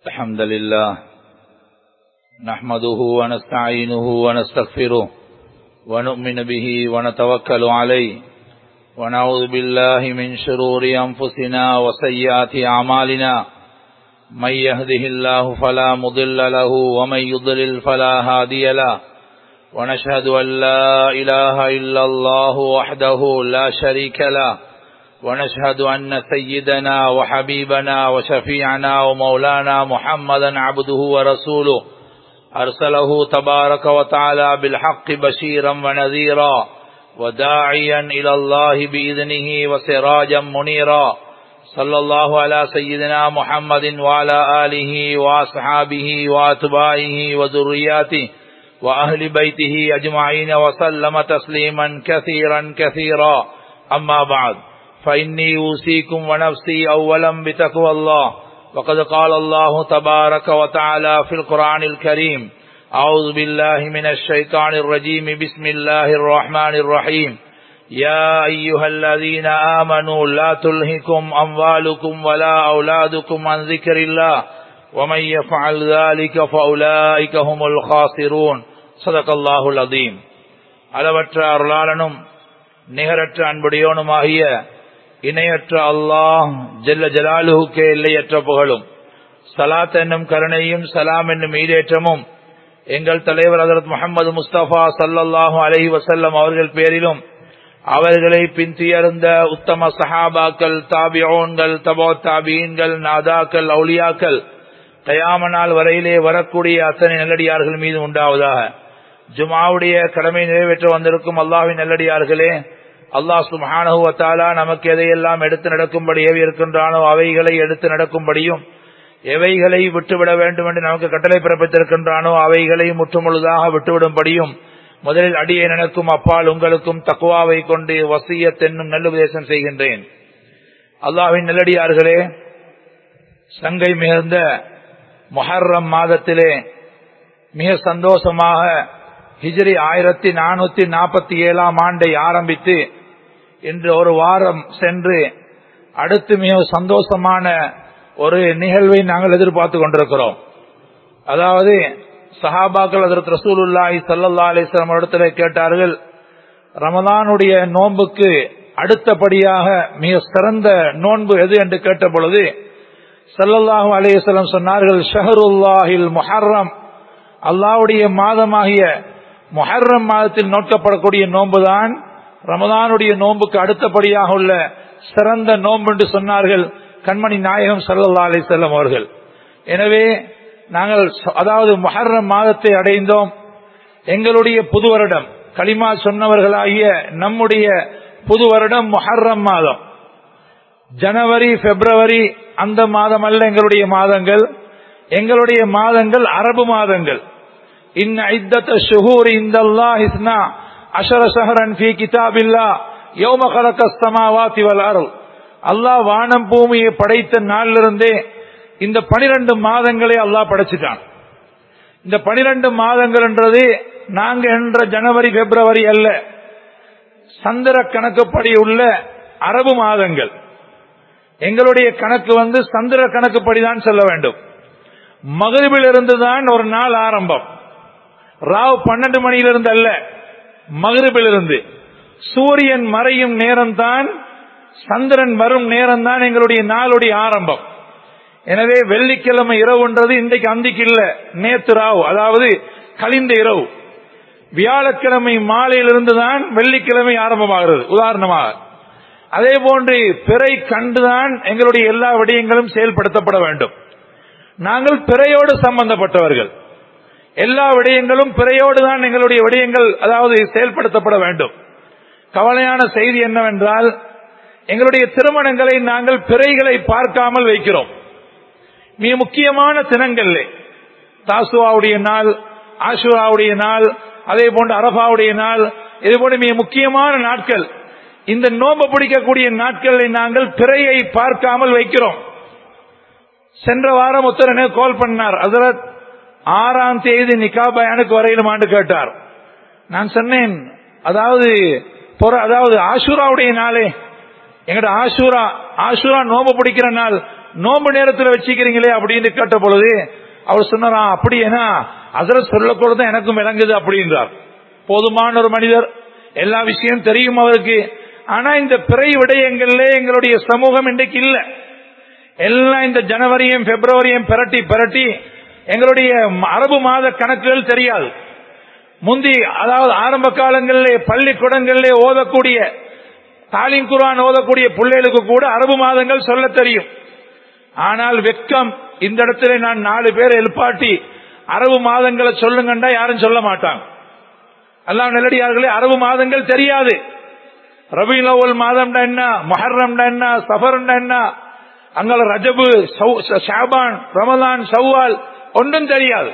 الحمد لله نحمده ونستعينه ونستغفره ونؤمن به ونتوكل عليه ونعوذ بالله من شرور أنفسنا وسيئات أعمالنا من يهده الله فلا مضل له ومن يضلل فلا هادي له ونشهد أن لا إله إلا الله وحده لا شريك له ونشهد أن سيدنا وحبيبنا وشفيعنا ومولانا محمدا عبده ورسوله أرسله تبارك وتعالى بالحق بشيرا ونذيرا وداعيا إلى الله بإذنه وسراجا منيرا صلى الله على سيدنا محمد وعلى آله وأصحابه وأتباعه وذرياته وأهل بيته أجمعين وسلم تسليما كثيرا كثيرا أما بعد فإني أوصيكم ونفسي أولا بتقوى الله وقد قال الله تبارك وتعالى في القرآن الكريم أعوذ بالله من الشيطان الرجيم بسم الله الرحمن الرحيم يا أيها الذين آمنوا لا تلهكم أموالكم ولا أولادكم عن ذكر الله ومن يفعل ذلك فأولئك هم الخاسرون صدق الله العظيم அளவற்ற அருளாளனும் நிகரற்ற அன்புடையோனுமாகிய இணையற்ற அல்லாஹ் ஜெல்ல ஜலாலுவுக்கே எல்லையற்ற புகழும் சலாத் என்னும் கருணையும் சலாம் என்னும் ஈடேற்றமும் எங்கள் தலைவர் ஹசரத் முகமது முஸ்தபா சல்லல்லாஹு அலஹி வசல்லம் அவர்கள் பேரிலும் அவர்களை பின்தியர்ந்த உத்தம சஹாபாக்கள் தாபியோன்கள் தபோ தாபீன்கள் நாதாக்கள் அவுலியாக்கள் கயாமனால் வரையிலே வரக்கூடிய அத்தனை நல்லடியார்கள் மீது உண்டாவதாக ஜுமாவுடைய கடமை நிறைவேற்ற வந்திருக்கும் அல்லாவின் நல்லடியார்களே அல்லாஹ் சுபானுவத்தாலா நமக்கு எதையெல்லாம் எடுத்து நடக்கும்படி ஏவி இருக்கின்றானோ அவைகளை எடுத்து நடக்கும்படியும் எவைகளை விட்டுவிட வேண்டும் என்று நமக்கு கட்டளை பிறப்பித்திருக்கின்றானோ அவைகளை முற்றுமுழுதாக விட்டுவிடும்படியும் முதலில் அடியை நினைக்கும் அப்பால் உங்களுக்கும் தக்குவாவை கொண்டு வசியத் என்னும் நல்லுபதேசம் செய்கின்றேன் அல்லாவின் நல்லடியார்களே சங்கை மிகுந்த மொஹர்ரம் மாதத்திலே மிக சந்தோஷமாக ஹிஜ்ரி ஆயிரத்தி நானூத்தி நாற்பத்தி ஏழாம் ஆண்டை ஆரம்பித்து இன்று ஒரு வாரம் சென்று அடுத்து மிக சந்தோஷமான ஒரு நிகழ்வை நாங்கள் எதிர்பார்த்து கொண்டிருக்கிறோம் அதாவது சஹாபாக்கள் அதற்கு ரசூலுல்லாஹி சல்லா அலிஸ்லாம் இடத்துல கேட்டார்கள் ரமதானுடைய நோன்புக்கு அடுத்தபடியாக மிக சிறந்த நோன்பு எது என்று கேட்ட பொழுது சல்லல்லாஹு அலையம் சொன்னார்கள் ஷஹருல்லாஹில் மொஹர்ரம் அல்லாவுடைய மாதமாகிய மொஹர்ரம் மாதத்தில் நோக்கப்படக்கூடிய நோன்புதான் ரமதானுடைய நோன்புக்கு அடுத்தபடியாக உள்ள சிறந்த நோன்பு என்று சொன்னார்கள் கண்மணி நாயகம் சல்லல்லா அலி செல்லம் அவர்கள் எனவே நாங்கள் அதாவது மொஹர்ரம் மாதத்தை அடைந்தோம் எங்களுடைய புது வருடம் களிமா சொன்னவர்களாகிய நம்முடைய புது வருடம் மொஹர்ரம் மாதம் ஜனவரி பிப்ரவரி அந்த மாதம் அல்ல எங்களுடைய மாதங்கள் எங்களுடைய மாதங்கள் அரபு மாதங்கள் இன் ஐத்தத்த ஷுஹூர் இந்தல்லா இஸ்னா அஷர ஷஹரன் ஃபி கிதாபில்லா யோம கலக்க சமாவாத்தி வல் அருள் அல்லாஹ் வானம் பூமியை படைத்த நாளிலிருந்தே இந்த பனிரெண்டு மாதங்களை அல்லாஹ் படைச்சிட்டான் இந்த பனிரெண்டு மாதங்கள் என்றது நாங்க என்ற ஜனவரி பிப்ரவரி அல்ல சந்திர கணக்குப்படி உள்ள அரபு மாதங்கள் எங்களுடைய கணக்கு வந்து சந்திர கணக்குப்படிதான் செல்ல வேண்டும் மகிழ்வில் இருந்துதான் ஒரு நாள் ஆரம்பம் ராவ் பன்னெண்டு மணியிலிருந்து அல்ல மகிழ்வில் இருந்து சூரியன் மறையும் நேரம் தான் சந்திரன் வரும் நேரம் தான் எங்களுடைய நாளுடைய ஆரம்பம் எனவே வெள்ளிக்கிழமை இரவுன்றது இன்றைக்கு அந்திக்கு இல்ல நேத்து ராவ் அதாவது கலிந்த இரவு வியாழக்கிழமை மாலையிலிருந்து தான் வெள்ளிக்கிழமை ஆரம்பமாகிறது உதாரணமாக அதே போன்று பிறை கண்டுதான் எங்களுடைய எல்லா விடயங்களும் செயல்படுத்தப்பட வேண்டும் நாங்கள் பிறையோடு சம்பந்தப்பட்டவர்கள் எல்லா விடயங்களும் பிறையோடு தான் எங்களுடைய விடயங்கள் அதாவது செயல்படுத்தப்பட வேண்டும் கவலையான செய்தி என்னவென்றால் எங்களுடைய திருமணங்களை நாங்கள் பிறைகளை பார்க்காமல் வைக்கிறோம் மிக முக்கியமான தினங்கள்ல தாசுவாவுடைய நாள் ஆசுராவுடைய நாள் அதே போன்று அரபாவுடைய நாள் இது போன்ற மிக முக்கியமான நாட்கள் இந்த நோம்பு பிடிக்கக்கூடிய நாட்களை நாங்கள் பிறையை பார்க்காமல் வைக்கிறோம் சென்ற வாரம் ஒருத்தர் கால் பண்ணார் அதரத் ஆறாம் தேதி நிக்கா பயானுக்கு வரையிலுமான்னு கேட்டார் நான் சொன்னேன் அதாவது அதாவது ஆசூராவுடைய நாளே எங்கட ஆசூரா ஆசூரா நோம்பு பிடிக்கிற நாள் நோம்பு நேரத்தில் வச்சுக்கிறீங்களே அப்படின்னு கேட்ட பொழுது அவர் சொன்னாரா அப்படி ஏன்னா அதர் சொல்லக்கூட தான் எனக்கும் விளங்குது அப்படின்றார் போதுமான ஒரு மனிதர் எல்லா விஷயம் தெரியும் அவருக்கு ஆனா இந்த பிறை விடயங்கள்ல எங்களுடைய சமூகம் இன்றைக்கு இல்ல எல்லாம் இந்த ஜனவரியும் பிப்ரவரியும் பிரட்டி பிரட்டி எங்களுடைய அரபு மாத கணக்குகள் தெரியாது முந்தி அதாவது ஆரம்ப காலங்களிலே பள்ளிக்கூடங்களிலே ஓதக்கூடிய தாலிம் குரான் ஓதக்கூடிய பிள்ளைகளுக்கு கூட அரபு மாதங்கள் சொல்ல தெரியும் ஆனால் வெக்கம் இந்த இடத்துல நான் நாலு பேர் எழுப்பாட்டி அரபு மாதங்களை சொல்லுங்கண்டா யாரும் சொல்ல மாட்டாங்க எல்லாம் நெல்லடியார்களே அரபு மாதங்கள் தெரியாது ரபி லவல் மாதம்டா என்ன மொஹர்ரம்டா என்ன சஃபர்டா என்ன அங்கே ரஜபு ஷாபான் ரமதான் சவ்வால் ஒன்றும் தெரியாது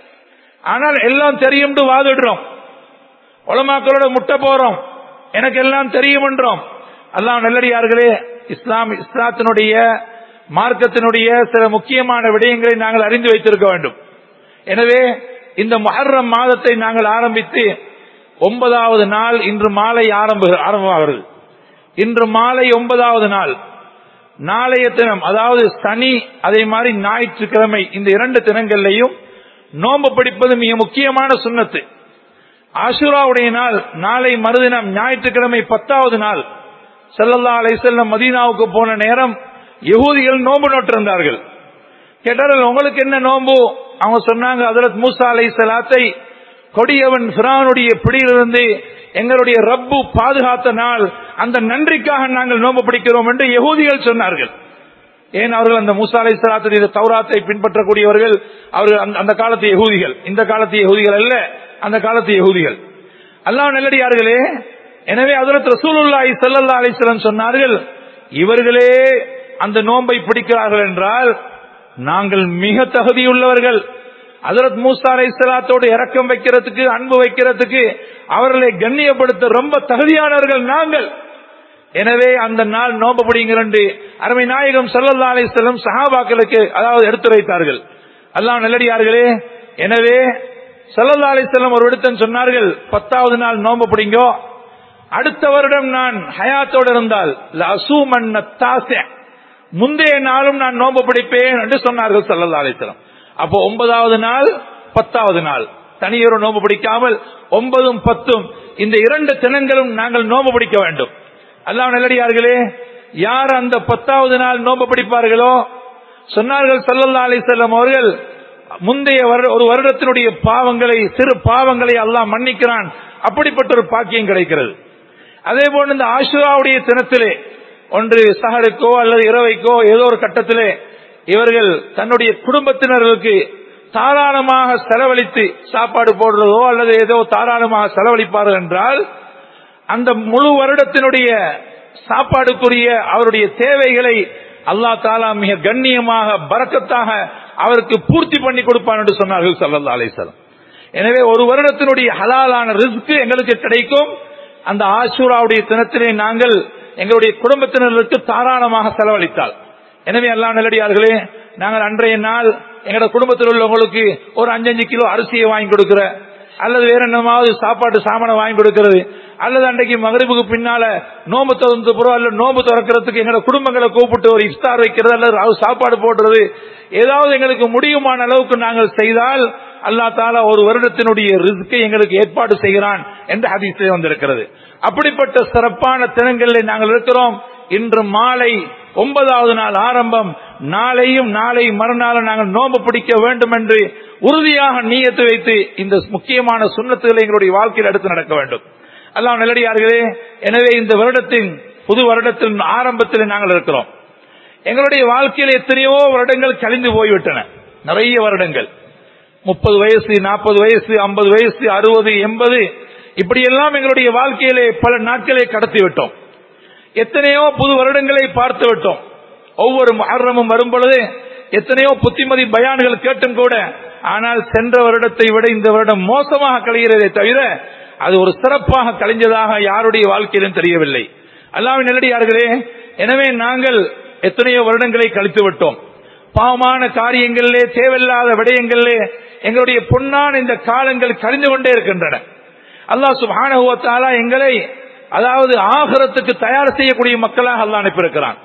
ஆனால் எல்லாம் தெரியும் வாதிடுறோம் உலமாக்களோட முட்டை போறோம் எனக்கு எல்லாம் தெரியும் என்றோம் அல்லாம் நல்லடியார்களே இஸ்லாம் இஸ்லாத்தினுடைய மார்க்கத்தினுடைய சில முக்கியமான விடயங்களை நாங்கள் அறிந்து வைத்திருக்க வேண்டும் எனவே இந்த மொஹர்ரம் மாதத்தை நாங்கள் ஆரம்பித்து ஒன்பதாவது நாள் இன்று மாலை ஆரம்ப ஆரம்பமாகிறது இன்று மாலை ஒன்பதாவது நாள் நாளைய தினம் அதாவது சனி அதே மாதிரி ஞாயிற்றுக்கிழமை இந்த இரண்டு தினங்கள்லையும் நோன்பு பிடிப்பது மிக முக்கியமான சுண்ணத்து ஆசுராவுடைய நாள் நாளை மறுதினம் ஞாயிற்றுக்கிழமை பத்தாவது நாள் செல்லல்லா அலை செல்லம் மதீனாவுக்கு போன நேரம் யகூதிகள் நோன்பு நோட்டிருந்தார்கள் கேட்டார்கள் உங்களுக்கு என்ன நோன்பு அவங்க சொன்னாங்க அதரத் மூசா அலை சலாத்தை கொடியவன் பிரானுடைய பிடியிலிருந்து எங்களுடைய ரப்பு பாதுகாத்த நாள் அந்த நன்றிக்காக நாங்கள் நோன்பு பிடிக்கிறோம் என்று யகூதிகள் சொன்னார்கள் ஏன் அவர்கள் அந்த மூசா அலை சலாத்துடைய தௌராத்தை பின்பற்றக்கூடியவர்கள் அவர்கள் அந்த காலத்து யகூதிகள் இந்த காலத்து யகூதிகள் அல்ல அந்த காலத்து யகூதிகள் அல்லாஹ் நல்லடியார்களே எனவே அதற்கு ரசூலுல்லாஹி ஸல்லல்லாஹு அலைஹி வஸல்லம் சொன்னார்கள் இவர்களே அந்த நோன்பை பிடிக்கிறார்கள் என்றால் நாங்கள் மிக தகுதியுள்ளவர்கள் அதரத் மூசா அலை சலாத்தோடு இறக்கம் வைக்கிறதுக்கு அன்பு வைக்கிறதுக்கு அவர்களை கண்ணியப்படுத்த ரொம்ப தகுதியானவர்கள் நாங்கள் எனவே அந்த நாள் நோம்பு பிடிங்கிற அருமை நாயகம் சல்லல்லா அலை செல்லம் சஹாபாக்களுக்கு அதாவது எடுத்துரைத்தார்கள் அல்லாஹ் நல்லடியார்களே எனவே சல்லல்லா அலை செல்லம் ஒரு விடுத்தன் சொன்னார்கள் பத்தாவது நாள் நோம்பு பிடிங்கோ அடுத்த வருடம் நான் ஹயாத்தோடு இருந்தால் முந்தைய நாளும் நான் நோம்பு பிடிப்பேன் என்று சொன்னார்கள் சல்லல்லா அலிஸ்லாம் அப்போ ஒன்பதாவது நாள் பத்தாவது நாள் தனியொரு நோம்பு பிடிக்காமல் ஒன்பதும் பத்தும் இந்த இரண்டு தினங்களும் நாங்கள் நோம்பு பிடிக்க வேண்டும் அல்லாஹ் நல்லடியார்களே யார் அந்த பத்தாவது நாள் நோம்பு பிடிப்பார்களோ சொன்னார்கள் சல்லல்லா அலிசல்லம் அவர்கள் முந்தைய ஒரு வருடத்தினுடைய பாவங்களை சிறு பாவங்களை அல்லாஹ் மன்னிக்கிறான் அப்படிப்பட்ட ஒரு பாக்கியம் கிடைக்கிறது அதே போல இந்த ஆசுராவுடைய தினத்திலே ஒன்று சஹருக்கோ அல்லது இரவைக்கோ ஏதோ ஒரு கட்டத்திலே இவர்கள் தன்னுடைய குடும்பத்தினர்களுக்கு தாராளமாக செலவழித்து சாப்பாடு போடுறதோ அல்லது ஏதோ தாராளமாக செலவழிப்பார்கள் என்றால் அந்த முழு வருடத்தினுடைய சாப்பாடுக்குரிய அவருடைய தேவைகளை அல்லா தாலா மிக கண்ணியமாக பறக்கத்தாக அவருக்கு பூர்த்தி பண்ணி கொடுப்பான் என்று சொன்னார்கள் சல்லா அலிசலம் எனவே ஒரு வருடத்தினுடைய ஹலாலான ரிஸ்க் எங்களுக்கு கிடைக்கும் அந்த ஆசூராவுடைய தினத்திலே நாங்கள் எங்களுடைய குடும்பத்தினர்களுக்கு தாராளமாக செலவழித்தால் எனவே எல்லா நல்லடியார்களே நாங்கள் அன்றைய நாள் எங்களோட குடும்பத்தில் உள்ளவங்களுக்கு ஒரு அஞ்சஞ்சு கிலோ அரிசியை வாங்கி கொடுக்கிற அல்லது வேற என்னமாவது சாப்பாட்டு சாமானை வாங்கி கொடுக்கிறது அல்லது அன்றைக்கு மகரிபுக்கு பின்னால நோம்பு திறந்து புறம் அல்ல நோம்பு திறக்கிறதுக்கு எங்களோட குடும்பங்களை கூப்பிட்டு ஒரு இஃப்தார் வைக்கிறது அல்லது சாப்பாடு போடுறது ஏதாவது எங்களுக்கு முடியுமான அளவுக்கு நாங்கள் செய்தால் அல்லா தாலா ஒரு வருடத்தினுடைய ரிஸ்கை எங்களுக்கு ஏற்பாடு செய்கிறான் என்று ஹதீஸே வந்திருக்கிறது அப்படிப்பட்ட சிறப்பான தினங்களில் நாங்கள் இருக்கிறோம் இன்று மாலை ஒன்பதாவது நாள் ஆரம்பம் நாளையும் நாளை மறுநாள் நாங்கள் நோம்பு பிடிக்க வேண்டும் என்று உறுதியாக நீயத்து வைத்து இந்த முக்கியமான சுண்ணத்துகளை எங்களுடைய வாழ்க்கையில் எடுத்து நடக்க வேண்டும் அல்லாம் நல்லடியார்களே எனவே இந்த வருடத்தின் புது வருடத்தின் ஆரம்பத்தில் நாங்கள் இருக்கிறோம் எங்களுடைய வாழ்க்கையில் எத்தனையோ வருடங்கள் கழிந்து போய்விட்டன நிறைய வருடங்கள் முப்பது வயசு நாற்பது வயசு ஐம்பது வயசு அறுபது எண்பது இப்படியெல்லாம் எங்களுடைய வாழ்க்கையிலே பல நாட்களை கடத்தி விட்டோம் எத்தனையோ புது வருடங்களை பார்த்து விட்டோம் ஒவ்வொரு மகரமும் வரும் பொழுது எத்தனையோ புத்திமதி பயான்கள் கேட்டும் கூட ஆனால் சென்ற வருடத்தை விட இந்த வருடம் மோசமாக கழிகிறதே தவிர அது ஒரு சிறப்பாக கழிஞ்சதாக யாருடைய வாழ்க்கையிலும் தெரியவில்லை அல்லாவின் நெல்லடியார்களே எனவே நாங்கள் எத்தனையோ வருடங்களை கழித்து விட்டோம் பாவமான காரியங்களிலே தேவையில்லாத விடயங்களிலே எங்களுடைய பொன்னான இந்த காலங்கள் கழிந்து கொண்டே இருக்கின்றன அல்லாஹ் சுபானுவத்தாலா எங்களை அதாவது ஆகரத்துக்கு தயார் செய்யக்கூடிய மக்களாக அல்லா அனுப்பியிருக்கிறான்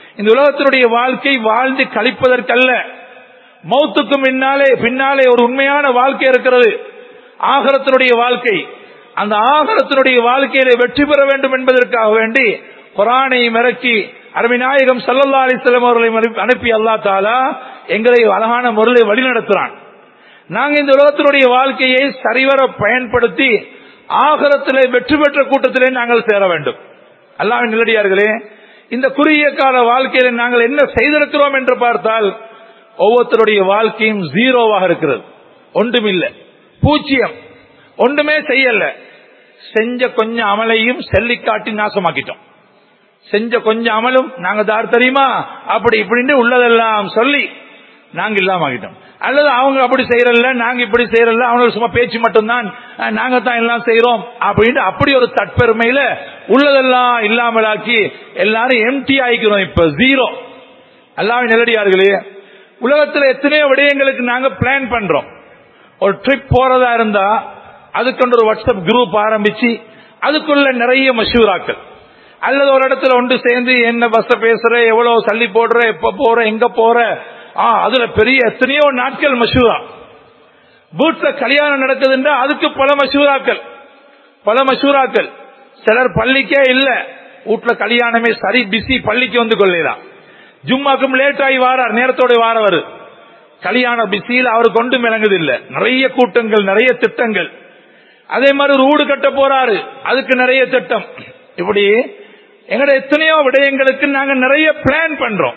இந்த உலகத்தினுடைய வாழ்க்கை வாழ்ந்து கழிப்பதற்கல்ல மௌத்துக்கு பின்னாலே பின்னாலே ஒரு உண்மையான வாழ்க்கை இருக்கிறது ஆகரத்தினுடைய வாழ்க்கை அந்த ஆகரத்தினுடைய வாழ்க்கையில வெற்றி பெற வேண்டும் என்பதற்காக வேண்டி குரானை மிரக்கி அருமைநாயகம் சல்லல்லா அலிஸ்லாம் அவர்களை அனுப்பி அல்லா தாலா எங்களை அழகான முறையில் வழிநடத்துறான் நாங்க இந்த உலகத்தினுடைய வாழ்க்கையை சரிவர பயன்படுத்தி ஆகரத்திலே வெற்றி பெற்ற கூட்டத்திலே நாங்கள் சேர வேண்டும் அல்லாவின் நிலடியார்களே இந்த குறுகிய கால வாழ்க்கையில நாங்கள் என்ன செய்திருக்கிறோம் என்று பார்த்தால் ஒவ்வொருத்தருடைய வாழ்க்கையும் ஜீரோவாக இருக்கிறது ஒன்றுமில்லை பூஜ்ஜியம் ஒன்றுமே செய்யல செஞ்ச கொஞ்சம் அமலையும் செல்லி காட்டி நாசமாக்கிட்டோம் செஞ்ச கொஞ்சம் அமலும் நாங்க தார் தெரியுமா அப்படி இப்படின்னு உள்ளதெல்லாம் சொல்லி நாங்க இல்லாம ஆகிட்டோம் அல்லது அவங்க அப்படி செய்யறல்ல நாங்க இப்படி செய்யறல்ல அவங்க சும்மா பேச்சு மட்டும்தான் நாங்க தான் எல்லாம் செய்யறோம் அப்படின்னு அப்படி ஒரு தற்பெருமையில உள்ளதெல்லாம் இல்லாமலாக்கி எல்லாரும் எம்டி ஆயிக்கிறோம் இப்ப ஜீரோ எல்லாமே நெல்லடியார்களே உலகத்துல எத்தனையோ விடயங்களுக்கு நாங்க பிளான் பண்றோம் ஒரு ட்ரிப் போறதா இருந்தா அதுக்கு ஒரு வாட்ஸ்அப் குரூப் ஆரம்பிச்சு அதுக்குள்ள நிறைய மஷூராக்கள் அல்லது ஒரு இடத்துல ஒன்று சேர்ந்து என்ன பஸ் பேசுற எவ்வளவு சல்லி போடுற எப்ப போற எங்க போற ஆ அதுல பெரிய எத்தனையோ நாட்கள் மஷூரா வீட்டுல கல்யாணம் நடக்குதுன்றா அதுக்கு பல மஷூராக்கள் பல மஷூராக்கள் சிலர் பள்ளிக்கே இல்ல வீட்டுல கல்யாணமே சரி பிஸி பள்ளிக்கு வந்து கொள்ளலாம் ஜும்மாக்கும் லேட் ஆகி வாரார் நேரத்தோட வாரவர் கல்யாண பிஸியில் அவர் கொண்டு மிளங்குது இல்ல நிறைய கூட்டங்கள் நிறைய திட்டங்கள் அதே மாதிரி ஒரு வீடு கட்ட போறாரு அதுக்கு நிறைய திட்டம் இப்படி எங்கட எத்தனையோ விடயங்களுக்கு நாங்க நிறைய பிளான் பண்றோம்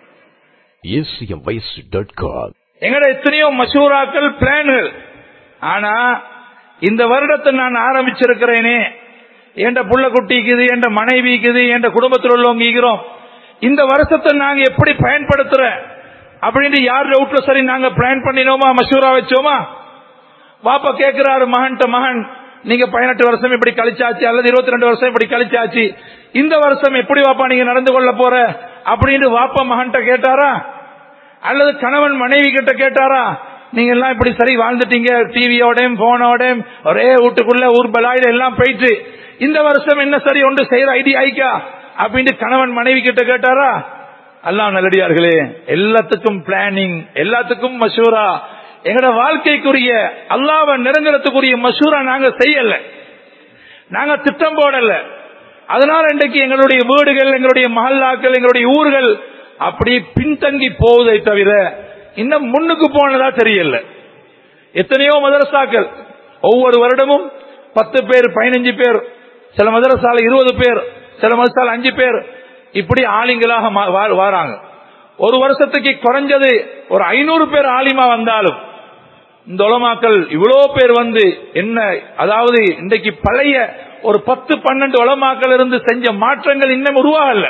acmvoice.com எங்கட எத்தனையோ மசூராக்கள் பிளான்கள் ஆனா இந்த வருடத்தை நான் ஆரம்பிச்சிருக்கிறேனே என்ற புள்ள குட்டிக்குது என்ற மனைவிக்குது என்ற குடும்பத்தில் உள்ளவங்க ஈகிறோம் இந்த வருஷத்தை நாங்க எப்படி பயன்படுத்துற அப்படின்னு யார் ரவுட்ல சரி நாங்க பிளான் பண்ணினோமா மசூரா வச்சோமா பாப்பா கேட்கிறாரு மகன்ட்ட மகன் நீங்க பதினெட்டு வருஷம் இப்படி கழிச்சாச்சு அல்லது இருபத்தி ரெண்டு வருஷம் இப்படி கழிச்சாச்சு இந்த வருஷம் எப்படி வாப்பா நீங்க நடந்து கொள்ள போற அப்படின்னு வாப்பா மகன்ட்ட கேட்டாரா அல்லது கணவன் மனைவி கிட்ட கேட்டாரா நீங்க எல்லாம் இப்படி சரி வாழ்ந்துட்டீங்க டிவியோடையும் போனோடையும் ஒரே வீட்டுக்குள்ள ஊர் பலாயில எல்லாம் போயிட்டு இந்த வருஷம் என்ன சரி ஒன்று செய்யற ஐடியா ஐக்கா அப்படின்னு கணவன் மனைவி கிட்ட கேட்டாரா எல்லாம் நல்லடியார்களே எல்லாத்துக்கும் பிளானிங் எல்லாத்துக்கும் மசூரா எங்கட வாழ்க்கைக்குரிய அல்லாவை நெருங்குறதுக்குரிய மசூரா நாங்க செய்யல நாங்க திட்டம் போடல அதனால இன்றைக்கு எங்களுடைய வீடுகள் எங்களுடைய மஹல்லாக்கள் எங்களுடைய ஊர்கள் அப்படி பின்தங்கி போவதை தவிர இன்னும் முன்னுக்கு போனதா தெரியல எத்தனையோ மதரசாக்கள் ஒவ்வொரு வருடமும் பத்து பேர் பதினஞ்சு பேர் சில மதரசால இருபது பேர் சில மதரசால அஞ்சு பேர் இப்படி ஆலிங்களாக மா- வா- வாராங்க ஒரு வருஷத்துக்கு குறைஞ்சது ஒரு ஐநூறு பேர் ஆலிமா வந்தாலும் இந்த உலமாக்கள் இவ்வளோ பேர் வந்து என்ன அதாவது இன்றைக்கு பழைய ஒரு பத்து பன்னெண்டு உலமாக்கள் இருந்து செஞ்ச மாற்றங்கள் இன்னும் உருவாகல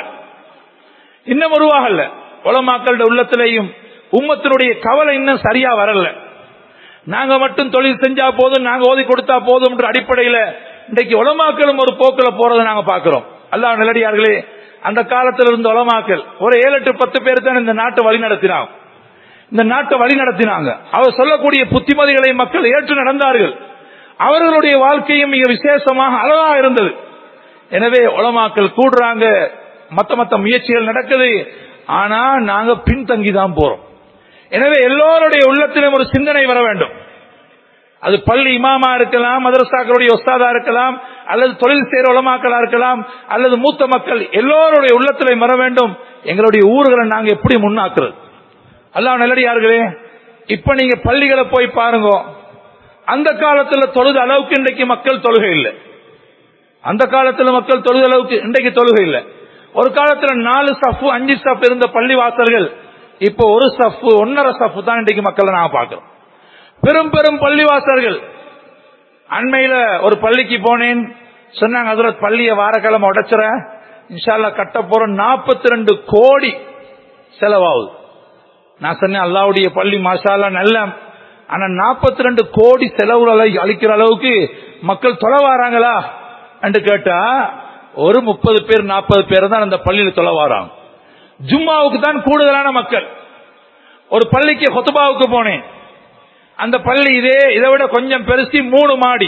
இன்னும் உருவாகல உலமாக்களோட உள்ளத்திலேயும் உம்மத்தினுடைய கவலை இன்னும் சரியா வரல நாங்க மட்டும் தொழில் செஞ்சா போதும் நாங்க ஓதி கொடுத்தா போதும் என்ற அடிப்படையில இன்றைக்கு உலமாக்களும் ஒரு போக்கில் போறதை நாங்க பாக்குறோம் அல்லாஹ் நிலடியார்களே அந்த காலத்தில் இருந்த உலமாக்கள் ஒரு ஏழு எட்டு பத்து பேர் தான் இந்த நாட்டை வழி நடத்தினாங்க இந்த நாட்டை வழி நடத்தினாங்க அவர் சொல்லக்கூடிய புத்திமதிகளை மக்கள் ஏற்று நடந்தார்கள் அவர்களுடைய வாழ்க்கையும் மிக விசேஷமாக அழகா இருந்தது எனவே உலமாக்கள் கூடுறாங்க மத்த மத்த முயற்சிகள் நடக்குது ஆனா நாங்க பின்தங்கி தான் போறோம் எனவே எல்லோருடைய உள்ளத்திலும் ஒரு சிந்தனை வர வேண்டும் அது பள்ளி இமாமா இருக்கலாம் மதரசாக்களுடைய ஒஸ்தாதா இருக்கலாம் அல்லது தொழில் செய்கிற உலமாக்களா இருக்கலாம் அல்லது மூத்த மக்கள் எல்லோருடைய உள்ளத்திலே வர வேண்டும் எங்களுடைய ஊர்களை நாங்க எப்படி முன்னாக்குறது அல்லாஹ் நல்லடியார்களே இப்ப நீங்க பள்ளிகளை போய் பாருங்க அந்த காலத்துல தொழுத அளவுக்கு இன்றைக்கு மக்கள் தொழுகை இல்லை அந்த காலத்துல மக்கள் தொழுத அளவுக்கு இன்றைக்கு தொழுகை இல்லை ஒரு காலத்துல நாலு சஃப் அஞ்சு சஃப் இருந்த பள்ளி வாசல்கள் இப்போ ஒரு சஃப் ஒன்னரை சஃப் தான் இன்றைக்கு மக்களை நாங்க பார்க்கிறோம் பெரும் பெரும் பள்ளிவாசல்கள் அண்மையில ஒரு பள்ளிக்கு போனேன் சொன்னாங்க அதுல பள்ளிய வாரக்கிழமை உடைச்சுற இன்ஷால்லா கட்ட போற நாற்பத்தி ரெண்டு கோடி செலவாகுது நான் சொன்னேன் அல்லாவுடைய பள்ளி மாஷாலா நல்ல ஆனா நாற்பத்தி ரெண்டு கோடி செலவுகளை அளிக்கிற அளவுக்கு மக்கள் தொலை வராங்களா என்று கேட்டா ஒரு முப்பது பேர் நாற்பது பேர் தான் அந்த பள்ளியில தொலை வராங்க ஜும்மாவுக்கு தான் கூடுதலான மக்கள் ஒரு பள்ளிக்கு ஹொத்துபாவுக்கு போனேன் அந்த பள்ளி இதே இதை விட கொஞ்சம் பெருசி மூணு மாடி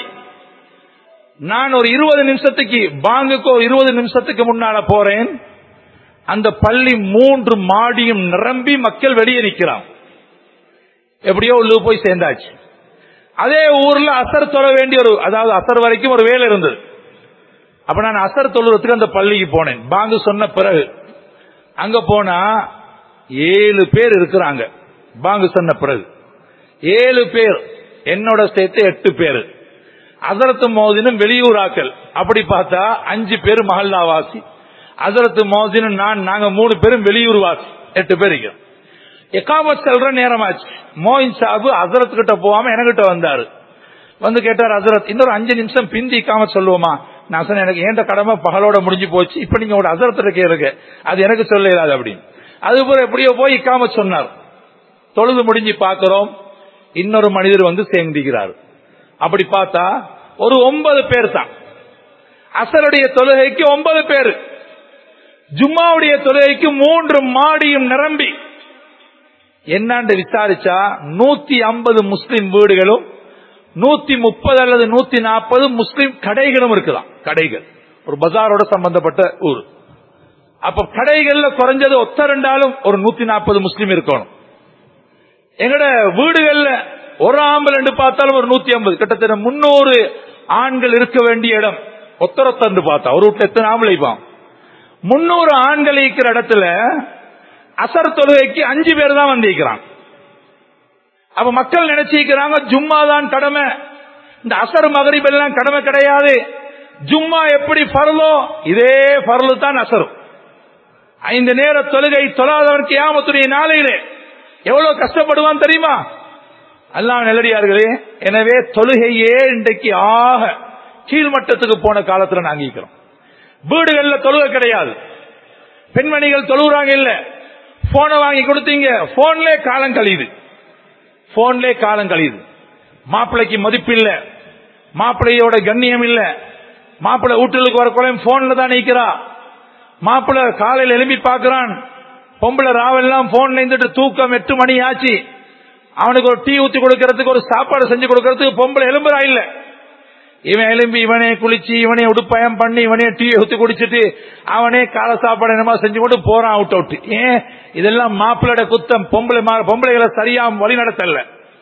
நான் ஒரு இருபது நிமிஷத்துக்கு பாங்குக்கு ஒரு இருபது நிமிஷத்துக்கு முன்னால போறேன் அந்த பள்ளி மூன்று மாடியும் நிரம்பி மக்கள் வெளியே நிக்கிறான் எப்படியோ உள்ளு போய் சேர்ந்தாச்சு அதே ஊர்ல அசர் தொழ வேண்டிய ஒரு அதாவது அசர் வரைக்கும் ஒரு வேலை இருந்தது அப்ப நான் அசர் தொழுறதுக்கு அந்த பள்ளிக்கு போனேன் பாங்கு சொன்ன பிறகு அங்க போனா ஏழு பேர் இருக்கிறாங்க பாங்கு சொன்ன பிறகு ஏழு பேர் என்னோட சேர்த்து எட்டு பேர் அசரத்து மோதினும் வெளியூராக்கள் அப்படி பார்த்தா அஞ்சு பேர் மஹல்லாவாசி அசரத்து மோதினும் நான் நாங்க மூணு பேரும் வெளியூர் வாசி எட்டு பேர் இருக்கிறோம் எக்காமத் செல்ற நேரமாச்சு மோயின் சாபு அசரத் கிட்ட போகாம என்கிட்ட வந்தாரு வந்து கேட்டார் அசரத் இன்னொரு அஞ்சு நிமிஷம் பிந்தி இக்காமத் சொல்லுவோமா நான் சொன்னேன் எனக்கு ஏண்ட கடமை பகலோட முடிஞ்சு போச்சு இப்ப நீங்க ஒரு அசரத்துல கேளுங்க அது எனக்கு சொல்ல இயலாது அப்படின்னு அது போல எப்படியோ போய் இக்காமத் சொன்னார் தொழுது முடிஞ்சு பார்க்கிறோம் இன்னொரு மனிதர் வந்து சேர்ந்திக்கிறார் அப்படி பார்த்தா ஒரு ஒன்பது பேர் தான் அசருடைய தொழுகைக்கு ஒன்பது பேர் ஜும்மாவுடைய தொழுகைக்கு மூன்று மாடியும் நிரம்பி என்னாண்டு விசாரிச்சா நூத்தி ஐம்பது முஸ்லிம் வீடுகளும் நூத்தி முப்பது அல்லது நூத்தி நாற்பது முஸ்லிம் கடைகளும் இருக்குதான் கடைகள் ஒரு பஜாரோட சம்பந்தப்பட்ட ஊர் அப்ப கடைகள்ல குறைஞ்சது ஒத்த ரெண்டாலும் ஒரு நூத்தி நாற்பது முஸ்லிம் இருக்கணும் எங்கட வீடுகள்ல ஒரு ஆம்பல் என்று பார்த்தாலும் ஒரு நூத்தி ஐம்பது கிட்டத்தட்ட முன்னூறு ஆண்கள் இருக்க வேண்டிய இடம் ஒத்தரத்தண்டு பார்த்தா ஒரு வீட்டுல எத்தனை ஆம்பளை பாம் முன்னூறு ஆண்கள் இருக்கிற இடத்துல அசர் தொழுகைக்கு அஞ்சு பேர் தான் வந்திருக்கிறான் அப்ப மக்கள் நினைச்சிருக்கிறாங்க ஜும்மா தான் கடமை இந்த அசர் மகரிப் எல்லாம் கடமை கிடையாது ஜும்மா எப்படி பரலோ இதே பரலு தான் அசரும் ஐந்து நேர தொழுகை தொழாதவருக்கு யாமத்துடைய நாளையிலே எவ்வளவு கஷ்டப்படுவான் தெரியுமா அல்லாஹ் நல்லடியார்களே எனவே தொழுகையே இன்றைக்கு ஆக கீழ்மட்டத்துக்கு போன காலத்துல நாங்க இருக்கிறோம் வீடுகள்ல தொழுகை கிடையாது பெண்மணிகள் தொழுகிறாங்க இல்ல போனை வாங்கி கொடுத்தீங்க போன்லே காலம் கழியுது போன்லே காலம் கழியுது மாப்பிள்ளைக்கு மதிப்பு இல்ல மாப்பிள்ளையோட கண்ணியம் இல்ல மாப்பிள்ளை வீட்டுக்கு வர குறையும் போன்ல தான் நிக்கிறா மாப்பிள்ளை காலையில் எழுப்பி பார்க்கிறான் பொம்பளை ராவெல்லாம் போன்ல இருந்துட்டு தூக்கம் எட்டு மணி ஆச்சு அவனுக்கு ஒரு டீ ஊத்தி கொடுக்கறதுக்கு ஒரு சாப்பாடு செஞ்சு கொடுக்கறதுக்கு பொம்பளை எலும்புறா இல்ல இவன் எலும்பி இவனே குளிச்சு இவனே உடுப்பயம் பண்ணி இவனே டீ ஊத்தி குடிச்சிட்டு அவனே காலை சாப்பாடு என்னமா செஞ்சு கொண்டு போறான் அவுட் அவுட் ஏன் இதெல்லாம் மாப்பிள்ளோட குத்தம் பொம்பளை மா- பொம்பளைகளை சரியா வழி நடத்தல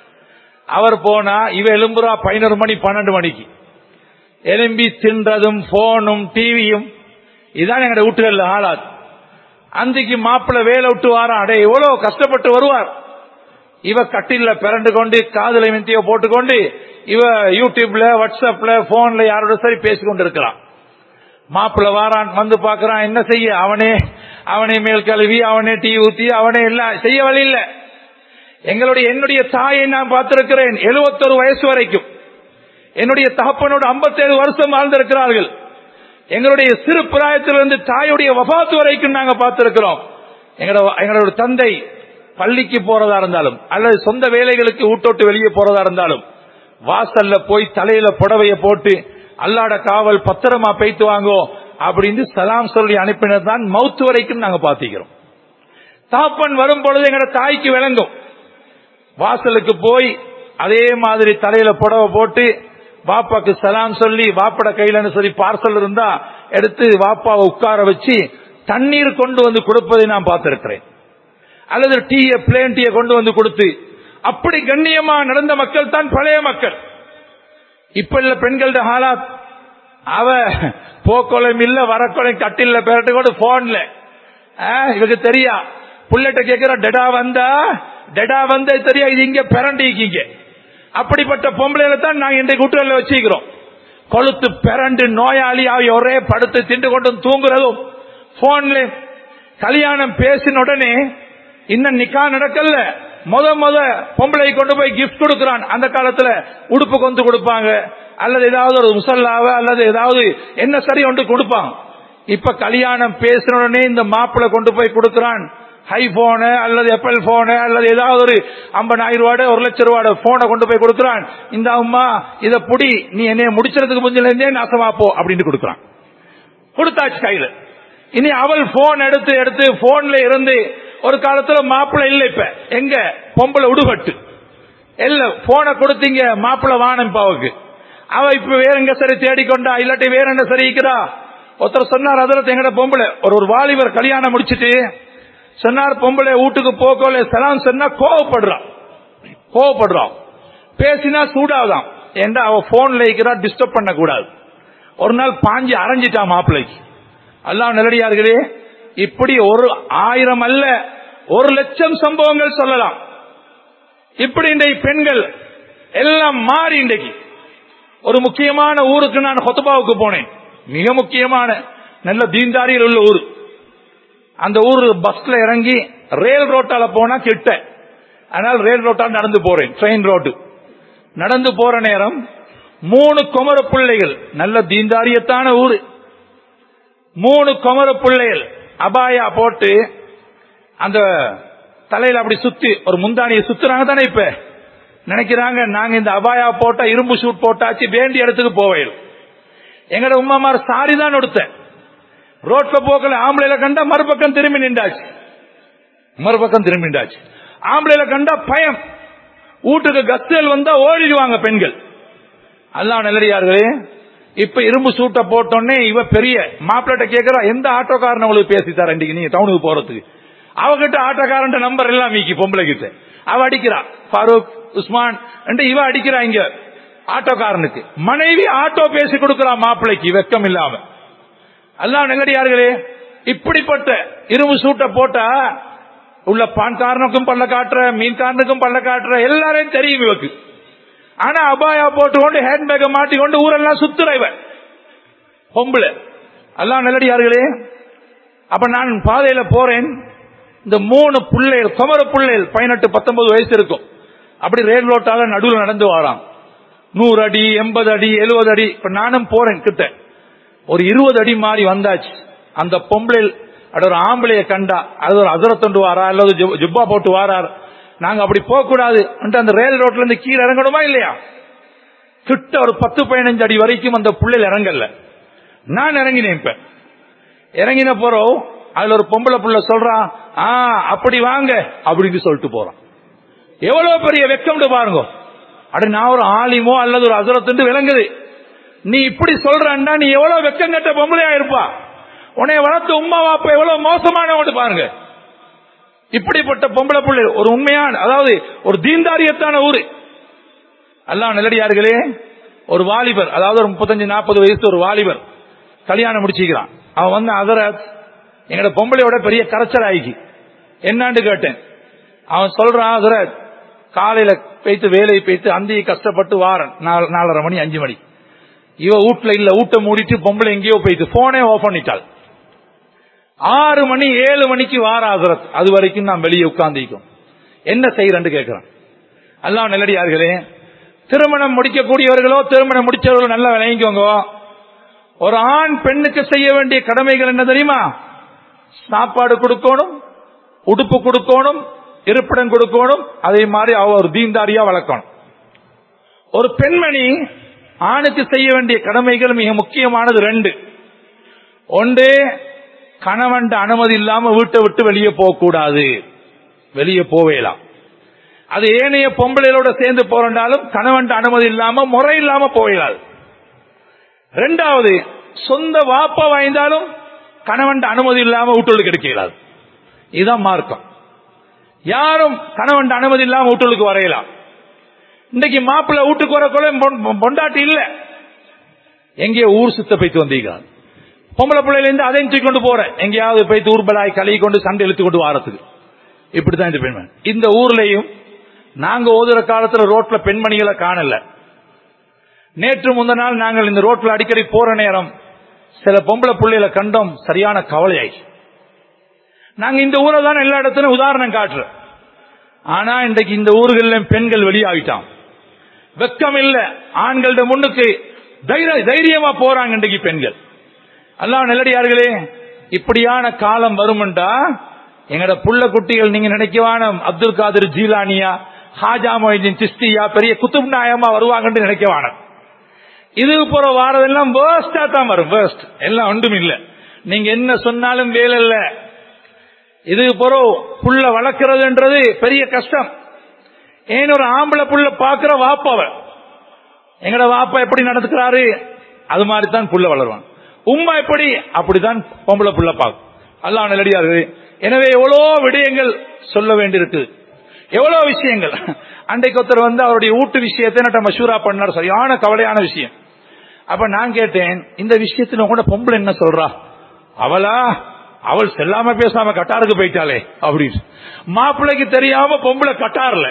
அவர் போனா இவ எலும்புறா பதினொரு மணி பன்னெண்டு மணிக்கு எலும்பி தின்றதும் போனும் டிவியும் இதான் எங்க வீட்டுகள்ல ஆளாது அன்றைக்கு மாப்பிள்ளை வேலை விட்டு வாரான் அடே எவ்வளவு கஷ்டப்பட்டு வருவார் இவ கட்டில பிறண்டு கொண்டு காதலை மெந்திய போட்டுக்கொண்டு இவ யூடியூப்ல வாட்ஸ்அப்ல போன்ல யாரோட சரி பேசிக்கொண்டு இருக்கிறான் மாப்பிள்ளை வாரான் வந்து பாக்குறான் என்ன செய்ய அவனே அவனே மேல் கழுவி அவனே டீ ஊத்தி அவனே எல்லாம் செய்ய வழி இல்ல எங்களுடைய என்னுடைய தாயை நான் பார்த்திருக்கிறேன் 71 வயசு வரைக்கும் என்னுடைய தகப்பனோடு 57 வருஷம் வாழ்ந்திருக்கிறார்கள் எங்களுடைய சிறு பிராயத்திலிருந்து தாயுடைய வபாத்து வரைக்கும் நாங்க பார்த்திருக்கிறோம் எங்களோட எங்களோட தந்தை பள்ளிக்கு போறதா இருந்தாலும் அல்லது சொந்த வேலைகளுக்கு ஊட்டோட்டு வெளியே போறதா இருந்தாலும் வாசல்ல போய் தலையில புடவைய போட்டு அல்லாட காவல் பத்திரமா பெய்த்து வாங்கோ அப்படின்னு சலாம் சொல்லி அனுப்பினது தான் மவுத்து வரைக்கும் நாங்க பாத்திக்கிறோம் தாப்பன் வரும் பொழுது எங்களோட தாய்க்கு விளங்கும் வாசலுக்கு போய் அதே மாதிரி தலையில புடவை போட்டு வாப்பாக்கு சலாம் சொல்லி வாப்பட கையிலன்னு சொல்லி பார்சல் இருந்தா எடுத்து வாப்பாவை உட்கார வச்சு தண்ணீர் கொண்டு வந்து கொடுப்பதை நான் பார்த்திருக்கிறேன் அல்லது டீய பிளேன் டீயை கொண்டு வந்து கொடுத்து அப்படி கண்ணியமா நடந்த மக்கள் தான் பழைய மக்கள் இப்ப இல்ல பெண்கள்ட ஹாலாத் அவ போக்கொலையும் இல்ல வரக்கொலையும் கட்டில்ல பெரட்டு கூட போன்ல இவருக்கு தெரியா புள்ளட்ட கேக்குற டெடா வந்தா டெடா வந்தா தெரியா இது இங்க பிறண்டிக்கீங்க அப்படிப்பட்ட பொம்பளையில தான் நாங்க இன்றைக்கு கூட்டுகளில் வச்சுக்கிறோம் கொளுத்து பிறண்டு நோயாளி ஆகி ஒரே படுத்து திண்டு கொண்டு தூங்குறதும் போன்ல கல்யாணம் பேசின உடனே இன்னும் நிக்கா நடக்கல முத முத பொம்பளை கொண்டு போய் கிஃப்ட் கொடுக்கறான் அந்த காலத்துல உடுப்பு கொண்டு கொடுப்பாங்க அல்லது ஏதாவது ஒரு முசல்லாவ அல்லது ஏதாவது என்ன சரி ஒன்று கொடுப்பாங்க இப்ப கல்யாணம் பேசின உடனே இந்த மாப்பிள்ளை கொண்டு போய் கொடுக்கறான் ஹை போனு அல்லது எப்பல் போனு அல்லது ஏதாவது ஒரு ஐம்பதாயிரம் ரூபாய் ஒரு லட்சம் ரூபாய் போனை கொண்டு போய் கொடுக்கறான் இந்த அம்மா இத புடி நீ என்னைய முடிச்சதுக்கு முந்தில இருந்தே நாசமா போ அப்படின்னு கொடுக்கறான் கொடுத்தாச்சு கையில இனி அவள் போன் எடுத்து எடுத்து போன்ல இருந்து ஒரு காலத்துல மாப்பிள்ளை இல்ல இப்ப எங்க பொம்பளை உடுபட்டு இல்ல போனை கொடுத்தீங்க மாப்பிள்ளை வானம் பாவுக்கு அவ இப்ப வேற எங்க சரி தேடிக்கொண்டா இல்லாட்டி வேற என்ன சரிக்கிறா ஒருத்தர் சொன்னார் அதில் எங்கட பொம்பளை ஒரு ஒரு வாலிபர் கல்யாணம் முடிச்சிட்டு சொன்னார் பொம்பளை வீட்டுக்கு போக்கோல சலாம் சொன்னா கோவப்படுறான் கோவப்படுறான் பேசினா சூடாதான் ஏண்டா அவ போன்ல இருக்கிறா டிஸ்டர்ப் பண்ண கூடாது ஒரு நாள் பாஞ்சு அரைஞ்சிட்டா மாப்பிள்ளைக்கு அல்லாஹ் நிலடியார்களே இப்படி ஒரு ஆயிரம் அல்ல ஒரு லட்சம் சம்பவங்கள் சொல்லலாம் இப்படி இன்றைக்கு பெண்கள் எல்லாம் மாறி இன்றைக்கு ஒரு முக்கியமான ஊருக்கு நான் ஹொத்தபாவுக்கு போனேன் மிக முக்கியமான நல்ல தீன்தாரியில் உள்ள ஊர் அந்த ஊர் பஸ்ல இறங்கி ரயில் ரோட்டால போனா கிட்ட அதனால் ரயில் ரோட்டால் நடந்து போறேன் ட்ரெயின் ரோடு நடந்து போற நேரம் மூணு குமர பிள்ளைகள் நல்ல தீந்தாரியத்தான ஊரு மூணு குமர பிள்ளைகள் அபாயா போட்டு அந்த தலையில அப்படி சுத்தி ஒரு முந்தானியை சுத்துறாங்க தானே இப்ப நினைக்கிறாங்க நாங்க இந்த அபாயா போட்டா இரும்பு ஷூட் போட்டாச்சு வேண்டிய இடத்துக்கு போவேன் எங்கட உமாமார் சாரி தான் எடுத்தேன் ரோட்ல போக்கல ஆம்பளைல கண்டா மறுபக்கம் திரும்பி நின்றாச்சு மறுபக்கம் திரும்பி நின்றாச்சு ஆம்பளைல கண்டா பயம் வீட்டுக்கு கஸ்தல் வந்தா ஓடிடுவாங்க பெண்கள் அல்லாஹ் நல்லடியார்களே இப்ப இரும்பு சூட்டை போட்டோன்னே இவ பெரிய மாப்பிள்ளட்ட கேக்குறா எந்த ஆட்டோக்காரன் உங்களுக்கு பேசி தர இன்னைக்கு நீங்க டவுனுக்கு போறதுக்கு அவகிட்ட ஆட்டோக்காரன் நம்பர் எல்லாம் மீக்கி பொம்பளை கிட்ட அவ அடிக்கிறா ஃபாரூக் உஸ்மான் என்று இவ அடிக்கிறா இங்க ஆட்டோக்காரனுக்கு மனைவி ஆட்டோ பேசி கொடுக்கிறா மாப்பிள்ளைக்கு வெக்கம் இல்லாம அல்லாஹ் நல்லடியார்களே இப்படிப்பட்ட இரும்பு சூட்டை போட்டா உள்ள பான்காரனுக்கும் பல்ல காட்டுற மீன்காரனுக்கும் பல்ல காட்டுற எல்லாரையும் தெரியும் இவக்கு ஆனா அபாயா போட்டுக்கொண்டு ஹேண்ட்பேக்கை மாட்டிக்கொண்டு ஊரெல்லாம் சுத்துற இவன் பொம்பளை எல்லாம் நல்லடியார்களே அப்ப நான் பாதையில போறேன் இந்த மூணு பிள்ளைகள் குமர பிள்ளைகள் பதினெட்டு பத்தொன்பது வயசு இருக்கும் அப்படி ரயில் ரோட்டால நடுவில் நடந்து வரான் நூறு அடி எண்பது அடி எழுபது அடி இப்ப நானும் போறேன் கிட்ட ஒரு இருபது அடி மாறி வந்தாச்சு அந்த பொம்பளை அது ஒரு ஆம்பளைய கண்டா அது ஒரு அதிரத்தொண்டு வாரா அல்லது ஜிப்- ஜிப்பா போட்டு வாரார் நாங்க அப்படி போக கூடாது அந்த ரயில் ரோட்ல இருந்து கீழே இறங்கணுமா இல்லையா கிட்ட ஒரு பத்து பதினஞ்சு அடி வரைக்கும் அந்த புள்ளையில் இறங்கல நான் இறங்கினேன் இப்ப இறங்கின போறோம் அதுல ஒரு பொம்பளை புள்ள சொல்றான் ஆ அப்படி வாங்க அப்படின்னு சொல்லிட்டு போறான் எவ்வளவு பெரிய வெக்கம்னு பாருங்க அட நான் ஒரு ஆலிமோ அல்லது ஒரு அசுரத்துண்டு விளங்குது நீ இப்படி சொல்றன்னா நீ எவ்வளவு வெக்கம் கட்ட பொம்பளையா இருப்பா உன்னை வளர்த்து உமா வாப்பா எவ்வளவு மோசமானவங்க பாருங்க இப்படிப்பட்ட பொம்பளை புள்ளை ஒரு உண்மையான அதாவது ஒரு தீன்தாரியத்தான ஊரு அல்லாஹ் நல்லடியார்களே ஒரு வாலிபர் அதாவது ஒரு முப்பத்தஞ்சு நாற்பது வயசு ஒரு வாலிபர் கல்யாணம் முடிச்சுக்கிறான் அவன் வந்து அதரத் எங்கட பொம்பளையோட பெரிய கரைச்சல் ஆயிக்கு என்னான்னு கேட்டேன் அவன் சொல்றான் அதரத் காலையில போய்த்து வேலையை போய்த்து அந்தியை கஷ்டப்பட்டு வாரன் நாலு- நாலரை மணி அஞ்சு மணி இவ வீட்டுல இல்ல ஊட்ட மூடிட்டு பொம்பளை எங்கேயோ போயிட்டு போனே ஆஃப் பண்ணிட்டாள் ஆறு மணி ஏழு மணிக்கு வார ஹசரத் அது வரைக்கும் நான் வெளியே உட்கார்ந்திக்கும் என்ன செய்யறேன்னு கேட்கிறேன் அல்லாஹ் நல்லடியார்களே திருமணம் முடிக்கக்கூடியவர்களோ திருமணம் முடிச்சவர்களோ நல்லா விளங்கிக்கோங்க ஒரு ஆண் பெண்ணுக்கு செய்ய வேண்டிய கடமைகள் என்ன தெரியுமா சாப்பாடு கொடுக்கணும் உடுப்பு கொடுக்கணும் இருப்பிடம் கொடுக்கணும் அதே மாதிரி அவ ஒரு தீன்தாரியா வளர்க்கணும் ஒரு பெண்மணி ஆணுக்கு செய்ய வேண்டிய கடமைகள் மிக முக்கியமானது ரெண்டு ஒன்று கணவன் அனுமதி இல்லாம வீட்டை விட்டு வெளியே போகக்கூடாது வெளியே போவேலாம் அது ஏனைய பொம்பளைகளோட சேர்ந்து போறாலும் கணவன் அனுமதி இல்லாம முறை இல்லாம போயிடாது ரெண்டாவது சொந்த வாப்பா வாய்ந்தாலும் கணவன் அனுமதி இல்லாம வீட்டுக்கு கிடைக்கலாது இதுதான் மார்க்கம் யாரும் கணவன் அனுமதி இல்லாம வீட்டுக்கு வரையலாம் இன்னைக்கு மாப்பிள்ளை வீட்டுக்கு வரக்குள்ள பொ- பொண்டாட்டி இல்ல எங்கேயோ ஊர் சுத்த போய்த்து வந்தீங்க பொம்பளை பிள்ளைல இருந்து அதையும் தூக்கி கொண்டு போறேன் எங்கேயாவது போய் ஊர்பலாய் கழுவி கொண்டு சண்டை இழுத்து கொண்டு வாரத்துக்கு இப்படித்தான் இந்த பெண்மணி இந்த ஊர்லயும் நாங்க ஓதுற காலத்துல ரோட்ல பெண்மணிகளை காணல நேற்று முந்த நாள் நாங்கள் இந்த ரோட்ல அடிக்கடி போற நேரம் சில பொம்பளை பிள்ளைகளை கண்டோம் சரியான கவலையாயிடுச்சு நாங்க இந்த ஊரை தான் எல்லா இடத்துலயும் உதாரணம் காட்டுறோம் ஆனா இன்றைக்கு இந்த ஊர்களில் பெண்கள் வெளியாகிட்டான் வெக்கம் இல்ல ஆண்கள்ட முன்னுக்கு தைரிய- தைரியமா போறாங்க இன்றைக்கு பெண்கள் அல்லாஹ் நல்லடியார்களே இப்படியான காலம் வரும்டா எங்கட புள்ள குட்டிகள் நீங்க நினைக்கவான அப்துல் காதர் ஜீலானியா ஹாஜா மொய்தீன் சிஸ்தியா பெரிய குத்துப் நாயமா வருவாங்கன்னு நினைக்கவான இது போற வாரதெல்லாம் வேர்ஸ்டா தான் வரும் வேர்ஸ்ட் எல்லாம் ஒன்றும் இல்ல நீங்க என்ன சொன்னாலும் வேலை இல்ல இது போற புள்ள வளர்க்கறதுன்றது பெரிய கஷ்டம் ஏன் ஒரு ஆம்பளை புள்ள பாக்குற வாப்பாவ எங்கட வாப்பா எப்படி நடந்துக்கிறாரு அது மாதிரி தான் புள்ள வளருவான் உம்மா எப்படி அப்படிதான் பொம்பளை புள்ள பார்க்கும் அல்லாஹ் நல்லடியாரு எனவே எவ்வளோ விடயங்கள் சொல்ல வேண்டியிருக்கு எவ்வளவு விஷயங்கள் அன்றைக்கு ஒருத்தர் வந்து அவருடைய வீட்டு விஷயத்தை நட்ட மஷூரா பண்ணார் சரியான கவலையான விஷயம் அப்ப நான் கேட்டேன் இந்த விஷயத்துல கூட பொம்பளை என்ன சொல்றா அவளா அவள் செல்லாம பேசாம கட்டாருக்கு போயிட்டாளே அப்படின்னு மாப்பிள்ளைக்கு தெரியாம பொம்பளை கட்டார்ல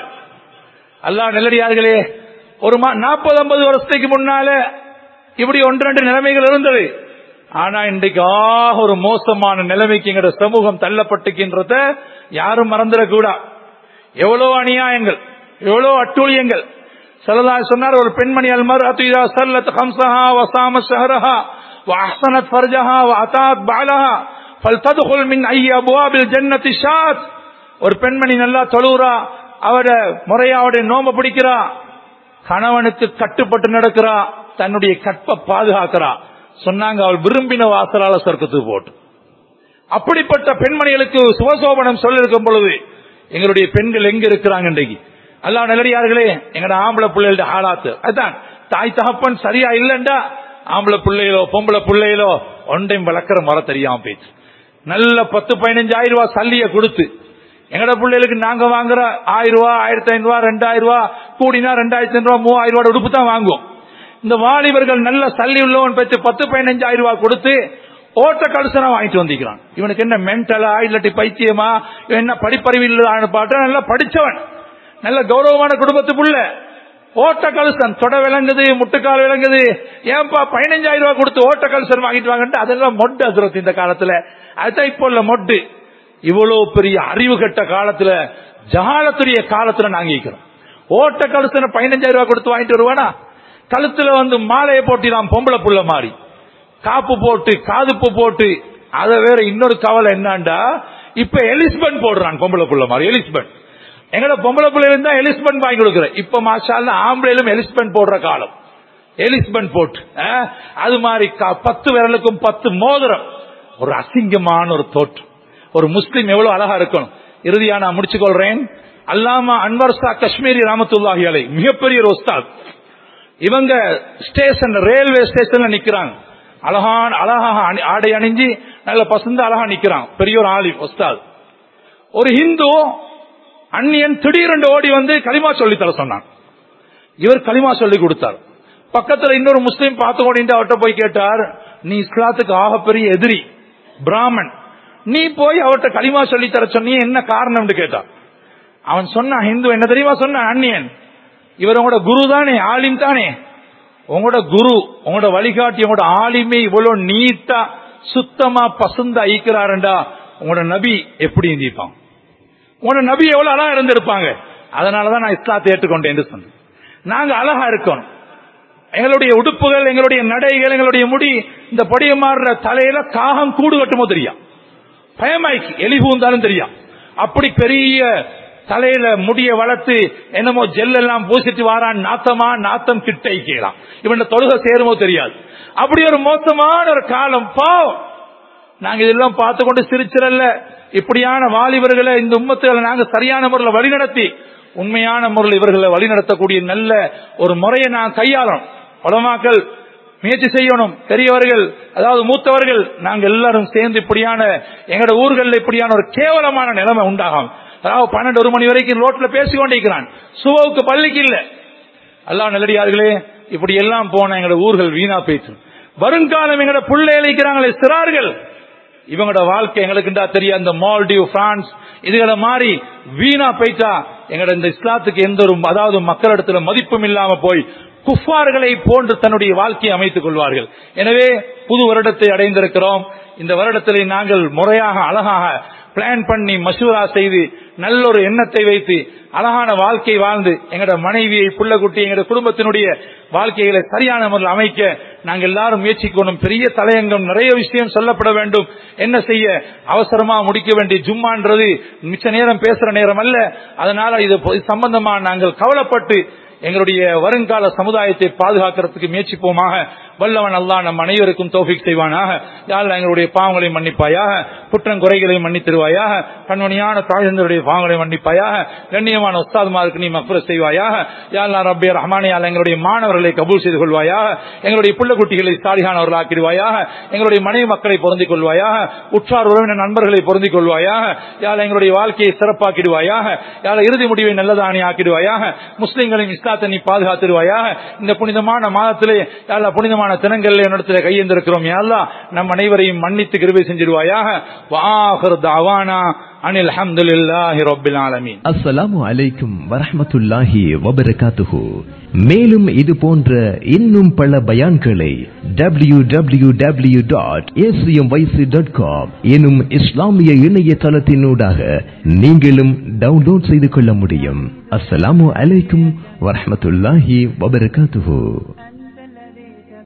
அல்லாஹ் நெல்லடியார்களே ஒரு நாற்பது ஐம்பது வருஷத்துக்கு முன்னால இப்படி ஒன்று ரெண்டு நிலைமைகள் இருந்தது ஆனா இன்றைக்கு ஆக ஒரு மோசமான நிலைமைக்கு எங்கட சமூகம் தள்ளப்பட்டுக்கின்றத யாரும் மறந்துடக்கூடாது எவ்வளவு அநியாயங்கள் எவ்வளவு அட்டூழியங்கள் சல்லா சொன்னார் ஒரு பெண்மணி அல்மர் அத்துயா சல்லத் ஹம்சஹா வசாம ஷஹரஹா وأحسنت فرجها وأتات بعلها فلتدخل من أي أبواب الجنة شاءت ஒரு பெண்மணி நல்லா தொழுகிறா அவட முறையா அவருடைய நோம்ப பிடிக்கிறா கணவனுக்கு கட்டுப்பட்டு நடக்கிறா தன்னுடைய கற்பை பாதுகாக்கிறா சொன்னாங்க அவள் விரும்பின வாசலால சொர்க்கத்துக்கு போட்டு அப்படிப்பட்ட பெண்மணிகளுக்கு சுபசோபனம் சொல்லிருக்கும் பொழுது எங்களுடைய பெண்கள் எங்க இருக்கிறாங்க இன்றைக்கு அல்லா நல்லடியார்களே எங்கட ஆம்பளை பிள்ளைகளோட ஆளாத்து அதுதான் தாய் தகப்பன் சரியா இல்லண்டா ஆம்பளை பிள்ளைகளோ பொம்பளை பிள்ளைகளோ ஒன்றையும் வளர்க்கிற முறை தெரியாம போயிடுச்சு நல்ல பத்து பதினஞ்சாயிரம் ரூபாய் சல்லிய கொடுத்து எங்கட பிள்ளைகளுக்கு நாங்க வாங்குற ஆயிரம் ரூபாய் ஆயிரத்தி ஐநூறு ரூபாய் ரெண்டாயிரம் ரூபாய் கூடினா ரெண்டாயிரத்தி ஐநூறு ரூபாய் மூவாயிரம் ரூபாய் உடுப்பு தான் வாங்குவோம் இந்த வாலிபர்கள் நல்ல சல்லி உள்ளவன் பெற்று பத்து பதினஞ்சாயிரம் ரூபாய் கொடுத்து ஓட்ட கடுசனா வாங்கிட்டு வந்திருக்கிறான் இவனுக்கு என்ன மென்டலா இல்லாட்டி பைத்தியமா இவன் என்ன படிப்பறிவு இல்லாத பாட்டா நல்லா படிச்சவன் நல்ல கௌரவமான குடும்பத்து புள்ள ஓட்ட கலுசன் தொட விளங்குது முட்டுக்கால் விளங்குது ஏன்பா பதினஞ்சாயிரம் ரூபாய் கொடுத்து ஓட்ட கலுசன் வாங்கிட்டு வாங்கன்ட்டு அதெல்லாம் மொட்டு அசுரத்து இந்த காலத்துல அதுதான் இப்போ உள்ள மொட்டு இவ்வளவு பெரிய அறிவு கட்ட காலத்துல ஜகாலத்துடைய காலத்துல நாங்க இருக்கிறோம் ஓட்ட கலுசனை பதினஞ்சாயிரம் ரூபாய் கொடுத்து வாங்கிட்டு வருவானா கழுத்துல வந்து மாலையை போட்டிலாம் பொம்பளை புள்ள மாறி காப்பு போட்டு காதுப்பு போட்டு அதை வேற இன்னொரு கவலை என்னண்டா இப்ப எலிஸ்பன் போடுறான் பொம்பளை புள்ள மாதிரி எலிஸ்பன் எங்கட பொம்பளை பிள்ளை இருந்தா எலிஸ்பன் வாங்கி கொடுக்குறேன் இப்ப மாஷால ஆம்பளையிலும் எலிஸ்பன் போடுற காலம் எலிஸ்பன் போட்டு அது மாதிரி பத்து விரலுக்கும் பத்து மோதிரம் ஒரு அசிங்கமான ஒரு தோற்றம் ஒரு முஸ்லீம் எவ்வளவு அழகா இருக்கணும் இறுதியா நான் முடிச்சு கொள்றேன் அல்லாமா அன்வர் சா காஷ்மீரி ராமத்துல்லாஹி அலை மிகப்பெரிய ஒரு உஸ்தாத் இவங்க ஸ்டேஷன் ரயில்வே ஸ்டேஷன்ல நிக்கிறாங்க அழகான அழகாக ஆடை அணிஞ்சு நல்ல பசந்த அழகா நிக்கிறான் பெரிய ஒரு ஆலி உஸ்தாத் ஒரு ஹிந்து அந்நியன் திடீரென்று ஓடி வந்து களிமா சொல்லி தர சொன்னான் இவர் களிமா சொல்லி கொடுத்தார் பக்கத்துல இன்னொரு முஸ்லீம் பார்த்து கொண்டு அவர்கிட்ட போய் கேட்டார் நீ இஸ்லாத்துக்கு ஆகப்பெரிய எதிரி பிராமன் நீ போய் அவர்கிட்ட களிமா சொல்லி தர சொன்னீ என்ன காரணம்னு கேட்டான் அவன் சொன்னான் ஹிந்து என்ன தெரியுமா சொன்னான் அந்நியன் இவர் உங்களோட குரு தானே ஆலிம் தானே உங்களோட குரு உங்களோட வழிகாட்டி உங்களோட ஆலிமே இவ்வளவு நீட்டா சுத்தமா பசுந்த ஐக்கிறாருண்டா உங்களோட நபி எப்படி இருந்திருப்பான் உங்களோட நபி எவ்வளவு அழகா இருந்திருப்பாங்க அதனாலதான் நான் இஸ்லாத்தை ஏற்றுக்கொண்டேன் என்று சொன்னேன் நாங்க அழகா இருக்கோம் எங்களுடைய உடுப்புகள் எங்களுடைய நடைகள் எங்களுடைய முடி இந்த பொடிய மாறுற தலையில காகம் கூடு கட்டுமோ தெரியும் பயமாய்க்கு எலி பூந்தாலும் தெரியும் அப்படி பெரிய தலையில முடிய வளர்த்து என்னமோ ஜெல் எல்லாம் பூசிட்டு வாரான் நாத்தமா நாத்தம் கிட்ட ஐக்கலாம் இவன் தொழுக சேருமோ தெரியாது அப்படி ஒரு மோசமான ஒரு காலம் பாவம் நாங்க இதெல்லாம் பார்த்து கொண்டு சிரிச்சிடல இப்படியான வாலிபர்களை இந்த உம்மத்துகளை நாங்க சரியான முறையில் வழிநடத்தி உண்மையான முறையில் இவர்களை வழிநடத்தக்கூடிய நல்ல ஒரு முறையை நான் கையாளணும் உலமாக்கள் முயற்சி செய்யணும் பெரியவர்கள் அதாவது மூத்தவர்கள் நாங்க எல்லாரும் சேர்ந்து இப்படியான எங்கட ஊர்களில் இப்படியான ஒரு கேவலமான நிலைமை உண்டாகும் அதாவது பன்னெண்டு ஒரு மணி வரைக்கும் ரோட்ல பேசிக்கொண்டிருக்கிறான் சுவவுக்கு பள்ளிக்கு இல்ல எல்லாம் நல்லடியார்களே இப்படி எல்லாம் போன எங்கட ஊர்கள் வீணா போயிட்டு வருங்காலம் எங்கட புள்ளை அளிக்கிறாங்களே சிறார்கள் இவங்களோட வாழ்க்கை எங்களுக்குண்டா தெரியும் அந்த மால்டிவ் பிரான்ஸ் இதுகளை மாறி வீணா போயிட்டா எங்கட இந்த இஸ்லாத்துக்கு எந்த ஒரு அதாவது மக்களிடத்துல மதிப்பும் இல்லாம போய் குஃபார்களை போன்று தன்னுடைய வாழ்க்கையை அமைத்துக் கொள்வார்கள் எனவே புது வருடத்தை அடைந்திருக்கிறோம் இந்த வருடத்திலே நாங்கள் முறையாக அழகாக பிளான் பண்ணி மசூரா செய்து நல்ல ஒரு எண்ணத்தை வைத்து அழகான வாழ்க்கை வாழ்ந்து எங்கட மனைவியை புள்ளக்குட்டி எங்கட குடும்பத்தினுடைய வாழ்க்கைகளை சரியான முறையில் அமைக்க நாங்கள் எல்லாரும் முயற்சிக்கணும் பெரிய தலையங்கம் நிறைய விஷயம் சொல்லப்பட வேண்டும் என்ன செய்ய அவசரமா முடிக்க வேண்டிய ஜும்மான்றது மிச்ச நேரம் பேசுற நேரம் அல்ல அதனால இது சம்பந்தமா நாங்கள் கவலைப்பட்டு எங்களுடைய வருங்கால சமுதாயத்தை பாதுகாக்கிறதுக்கு முயற்சிப்போமாக வல்லவன் அல்லாஹ் நம் அனைவருக்கும் தௌஃபிக் செய்வானாக யாழ் எங்களுடைய பாவங்களை மன்னிப்பாயாக குற்றம் குறைகளை மன்னித்திருவாயாக கண்மணியான தாழ்ந்தருடைய பாவங்களை மன்னிப்பாயாக கண்ணியமான உஸ்தாதுமாருக்கு நீ மக்புர செய்வாயாக யாழ்லா ரப்பே ரஹ்மானே யாழ் எங்களுடைய மாணவர்களை கபூல் செய்து கொள்வாயாக எங்களுடைய புள்ள குட்டிகளை சாலிகானவர்கள் ஆக்கிடுவாயாக எங்களுடைய மனைவி மக்களை பொருந்திக் கொள்வாயாக உற்றார் உறவினர் நண்பர்களை பொருந்திக் கொள்வாயாக யாழ் எங்களுடைய வாழ்க்கையை சிறப்பாக்கிடுவாயாக யாழ் இறுதி முடிவை நல்லதானி ஆக்கிடுவாயாக முஸ்லிம்களின் இஸ்லாத்தை நீ பாதுகாத்திடுவாயாக இந்த புனிதமான மாதத்திலே யாழ்லா புனிதமான தினங்களில் என்னிடத்தில் கையெழுந்திருக்கிறோம் யாழ்லா நம் அனைவரையும் மன்னித்து கிருபை செஞ்சிடுவாயாக வாஹர் தாவானா அனில் அஹமதுல்லாஹி ரப்பில் ஆலமீன் அஸ்ஸலாமு அலைக்கும் வரஹ்மத்துல்லாஹி வபரகாத்துஹு மேலும் இது போன்ற இன்னும் பல பயான்களை W W W dot dot com எனும் இஸ்லாமிய இணையதளத்தினூடாக நீங்களும் டவுன்லோட் செய்து கொள்ள முடியும் அஸ்ஸலாமு அலைக்கும் வரஹ்மத்துல்லாஹி வபரகாத்துஹு